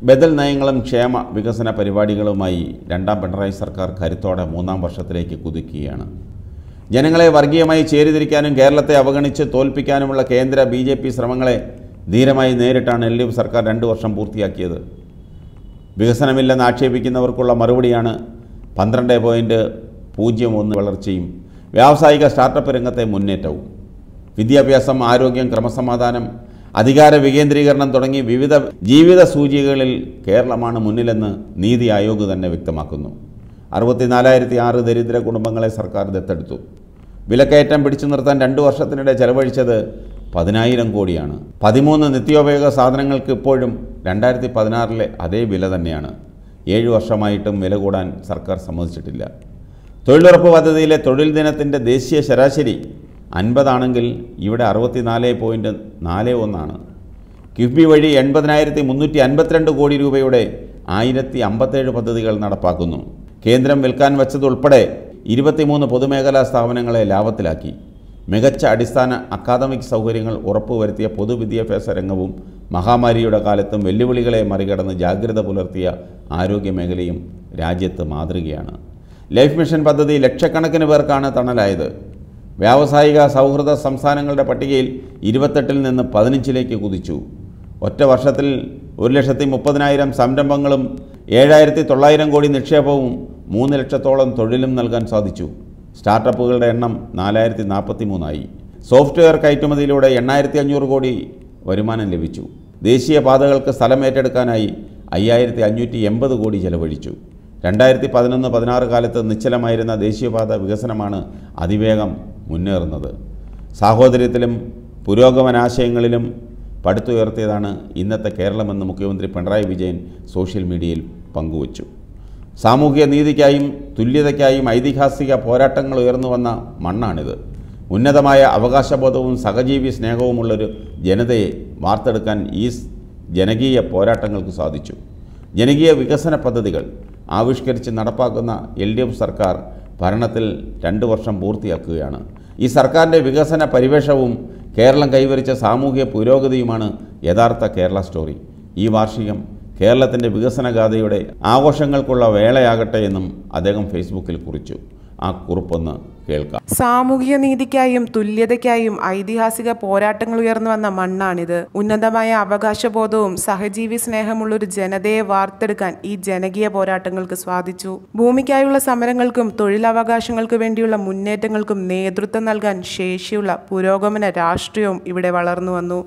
ബദൽ നയങ്ങളും ക്ഷേമ വികസന പരിപാടികളുമായി രണ്ടാം പിണറായി സർക്കാർ കരുത്തോടെ മൂന്നാം വർഷത്തിലേക്ക് കുതിക്കുകയാണ് ജനങ്ങളെ വർഗീയമായി ചേരിതിരിക്കാനും കേരളത്തെ അവഗണിച്ച് തോൽപ്പിക്കാനുമുള്ള കേന്ദ്ര ബി ജെ പി ശ്രമങ്ങളെ ധീരമായി നേരിട്ടാണ് എൽ ഡി എഫ് സർക്കാർ രണ്ട് വർഷം പൂർത്തിയാക്കിയത് വികസനമില്ലെന്ന് ആക്ഷേപിക്കുന്നവർക്കുള്ള മറുപടിയാണ് പന്ത്രണ്ട് പോയിൻറ്റ് പൂജ്യം ഒന്ന് വളർച്ചയും വ്യാവസായിക സ്റ്റാർട്ടപ്പ് രംഗത്തെ മുന്നേറ്റവും വിദ്യാഭ്യാസം ആരോഗ്യം ക്രമസമാധാനം അധികാര വികേന്ദ്രീകരണം തുടങ്ങി വിവിധ ജീവിത സൂചികകളിൽ കേരളമാണ് മുന്നിലെന്ന് നീതി ആയോഗ് തന്നെ വ്യക്തമാക്കുന്നു അറുപത്തിനാലായിരത്തി ആറ് ദരിദ്ര കുടുംബങ്ങളെ സർക്കാർ ദത്തെടുത്തു വിലക്കയറ്റം പിടിച്ചു നിർത്താൻ രണ്ടു വർഷത്തിനിടെ ചെലവഴിച്ചത് പതിനായിരം കോടിയാണ് പതിമൂന്ന് നിത്യോപയോഗ സാധനങ്ങൾക്ക് ഇപ്പോഴും രണ്ടായിരത്തി പതിനാറിലെ അതേ വില തന്നെയാണ് ഏഴ് വർഷമായിട്ടും വില കൂടാൻ സർക്കാർ സമ്മതിച്ചിട്ടില്ല തൊഴിലുറപ്പ് പദ്ധതിയിലെ തൊഴിൽ ദിനത്തിൻ്റെ ദേശീയ ശരാശരി അൻപതാണെങ്കിൽ ഇവിടെ അറുപത്തിനാല് പോയിൻറ്റ് നാല് ഒന്നാണ് കിഫ്ബി വഴി എൺപതിനായിരത്തി മുന്നൂറ്റി അൻപത്തിരണ്ട് കോടി രൂപയുടെ ആയിരത്തി അമ്പത്തേഴ് പദ്ധതികൾ നടപ്പാക്കുന്നു കേന്ദ്രം വിൽക്കാൻ വച്ചതുൾപ്പെടെ ഇരുപത്തിമൂന്ന് പൊതുമേഖലാ സ്ഥാപനങ്ങളെ ലാഭത്തിലാക്കി മികച്ച അടിസ്ഥാന അക്കാദമിക് സൗകര്യങ്ങൾ ഉറപ്പുവരുത്തിയ പൊതുവിദ്യാഭ്യാസ രംഗവും മഹാമാരിയുടെ കാലത്തും വെല്ലുവിളികളെ മറികടന്ന് ജാഗ്രത പുലർത്തിയ ആരോഗ്യ മേഖലയും രാജ്യത്ത് മാതൃകയാണ് ലൈഫ് മിഷൻ പദ്ധതി ലക്ഷക്കണക്കിന് പേർക്കാണ് തണലായത് വ്യാവസായിക സൗഹൃദ സംസ്ഥാനങ്ങളുടെ പട്ടികയിൽ ഇരുപത്തെട്ടിൽ നിന്ന് പതിനഞ്ചിലേക്ക് കുതിച്ചു ഒറ്റ വർഷത്തിൽ ഒരു ലക്ഷത്തി മുപ്പതിനായിരം സംരംഭങ്ങളും ഏഴായിരത്തി തൊള്ളായിരം കോടി നിക്ഷേപവും മൂന്ന് ലക്ഷത്തോളം തൊഴിലും നൽകാൻ സാധിച്ചു സ്റ്റാർട്ടപ്പുകളുടെ എണ്ണം നാലായിരത്തി നാൽപ്പത്തി മൂന്നായി സോഫ്റ്റ്വെയർ കയറ്റുമതിയിലൂടെ എണ്ണായിരത്തി അഞ്ഞൂറ് കോടി വരുമാനം ലഭിച്ചു ദേശീയ പാതകൾക്ക് സ്ഥലം ഏറ്റെടുക്കാനായി അയ്യായിരത്തി അഞ്ഞൂറ്റി എൺപത് കോടി ചെലവഴിച്ചു രണ്ടായിരത്തി പതിനൊന്ന് പതിനാറ് കാലത്ത് നിശ്ചലമായിരുന്ന ദേശീയപാത വികസനമാണ് അതിവേഗം മുന്നേറുന്നത് സാഹോദര്യത്തിലും പുരോഗമനാശയങ്ങളിലും പടുത്തുയർത്തിയതാണ് ഇന്നത്തെ കേരളമെന്ന് മുഖ്യമന്ത്രി പിണറായി വിജയൻ സോഷ്യൽ മീഡിയയിൽ പങ്കുവച്ചു സാമൂഹിക നീതിക്കായും തുല്യതയ്ക്കായും ഐതിഹാസിക പോരാട്ടങ്ങൾ ഉയർന്നു വന്ന മണ്ണാണിത് ഉന്നതമായ അവകാശബോധവും സഹജീവി സ്നേഹവുമുള്ളൊരു ജനതയെ വാർത്തെടുക്കാൻ ഈ സ് ജനകീയ പോരാട്ടങ്ങൾക്ക് സാധിച്ചു ജനകീയ വികസന പദ്ധതികൾ ആവിഷ്കരിച്ച് നടപ്പാക്കുന്ന എൽ ഡി എഫ് സർക്കാർ ഭരണത്തിൽ രണ്ട് വർഷം പൂർത്തിയാക്കുകയാണ് ഈ സർക്കാരിൻ്റെ വികസന പരിവേഷവും കേരളം കൈവരിച്ച സാമൂഹിക പുരോഗതിയുമാണ് യഥാർത്ഥ കേരള സ്റ്റോറി ഈ വാർഷികം കേരളത്തിൻ്റെ വികസനഗാഥയുടെ ആഘോഷങ്ങൾക്കുള്ള വേളയാകട്ടെ എന്നും അദ്ദേഹം ഫേസ്ബുക്കിൽ കുറിച്ചു ആ കുറിപ്പൊന്ന് കേൾക്കാം സാമൂഹിക നീതിക്കായും തുല്യതയ്ക്കായും ഐതിഹാസിക പോരാട്ടങ്ങൾ ഉയർന്നു വന്ന മണ്ണാണിത് ഉന്നതമായ അവകാശബോധവും സഹജീവി സ്നേഹമുള്ളൊരു ജനതയെ വാർത്തെടുക്കാൻ ഈ ജനകീയ പോരാട്ടങ്ങൾക്ക് സാധിച്ചു ഭൂമിക്കായുള്ള സമരങ്ങൾക്കും തൊഴിലവകാശങ്ങൾക്ക് വേണ്ടിയുള്ള മുന്നേറ്റങ്ങൾക്കും നേതൃത്വം നൽകാൻ ശേഷിയുള്ള പുരോഗമന രാഷ്ട്രീയവും ഇവിടെ വളർന്നു വന്നു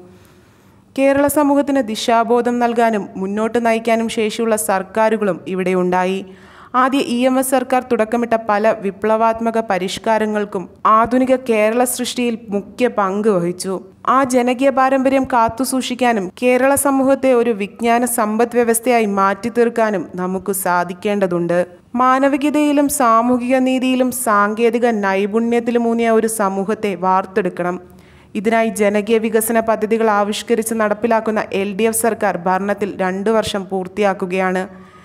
കേരള സമൂഹത്തിന് ദിശാബോധം നൽകാനും മുന്നോട്ട് നയിക്കാനും ശേഷിയുള്ള സർക്കാരുകളും ഇവിടെ ഉണ്ടായി ആദ്യ ഇ എം എസ് സർക്കാർ തുടക്കമിട്ട പല വിപ്ലവാത്മക പരിഷ്കാരങ്ങൾക്കും ആധുനിക കേരള സൃഷ്ടിയിൽ മുഖ്യ പങ്ക് വഹിച്ചു ആ ജനകീയ പാരമ്പര്യം കാത്തുസൂക്ഷിക്കാനും കേരള സമൂഹത്തെ ഒരു വിജ്ഞാന സമ്പദ് വ്യവസ്ഥയായി മാറ്റി തീർക്കാനും നമുക്ക് സാധിക്കേണ്ടതുണ്ട് മാനവികതയിലും സാമൂഹിക നീതിയിലും സാങ്കേതിക നൈപുണ്യത്തിലുമൂന്നിയ ഒരു സമൂഹത്തെ വാർത്തെടുക്കണം ഇതിനായി ജനകീയ വികസന പദ്ധതികൾ ആവിഷ്കരിച്ച് നടപ്പിലാക്കുന്ന എൽ ഡി എഫ് സർക്കാർ ഭരണത്തിൽ രണ്ടു വർഷം പൂർത്തിയാക്കുകയാണ്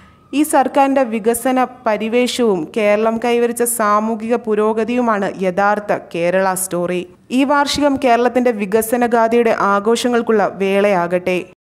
ഈ സർക്കാരിൻ്റെ വികസന പരിവേഷവും കേരളം കൈവരിച്ച സാമൂഹിക പുരോഗതിയുമാണ് യഥാർത്ഥ കേരള സ്റ്റോറി ഈ വാർഷികം കേരളത്തിൻ്റെ വികസനഗാഥയുടെ ആഘോഷങ്ങൾക്കുള്ള വേളയാകട്ടെ